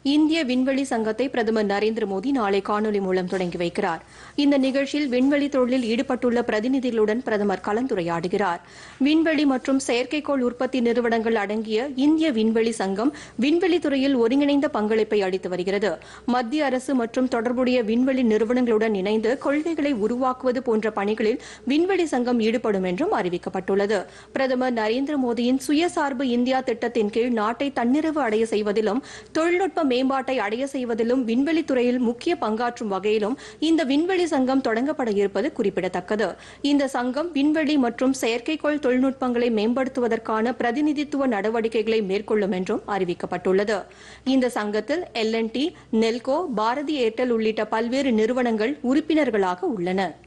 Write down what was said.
இந்திய விண்வெளி சங்கத்தை பிரதமர் நரேந்திர மோடி நாளை காணொலி மூலம் தொடங்கி வைக்கிறார் இந்த நிகழ்ச்சியில் விண்வெளி தொழிலில் ஈடுபட்டுள்ள பிரதிநிதிகளுடன் பிரதமர் கலந்துரையாடுகிறார் விண்வெளி மற்றும் செயற்கைக்கோள் உற்பத்தி நிறுவனங்கள் அடங்கிய இந்திய விண்வெளி சங்கம் விண்வெளி துறையில் ஒருங்கிணைந்த பங்களிப்பை அளித்து வருகிறது மத்திய அரசு மற்றும் தொடர்புடைய விண்வெளி நிறுவனங்களுடன் இணைந்து கொள்கைகளை உருவாக்குவது போன்ற பணிகளில் விண்வெளி சங்கம் ஈடுபடும் என்றும் அறிவிக்கப்பட்டுள்ளது பிரதமர் நரேந்திர மோடியின் சுயசார்பு இந்தியா திட்டத்தின் கீழ் நாட்டை தன்னிறைவு அடைய செய்வதிலும் தொழில்நுட்ப மேம்பாட்டை அடைய செய்வதிலும் விண்வெளி துறையில் முக்கிய பங்காற்றும் வகையிலும் இந்த விண்வெளி சங்கம் தொடங்கப்பட இருப்பது குறிப்பிடத்தக்கது இந்த சங்கம் விண்வெளி மற்றும் செயற்கைக்கோள் தொழில்நுட்பங்களை மேம்படுத்துவதற்கான பிரதிநிதித்துவ நடவடிக்கைகளை மேற்கொள்ளும் என்றும் அறிவிக்கப்பட்டுள்ளது இந்த சங்கத்தில் எல் டி நெல்கோ பாரதி ஏர்டெல் உள்ளிட்ட பல்வேறு நிறுவனங்கள் உறுப்பினர்களாக உள்ளன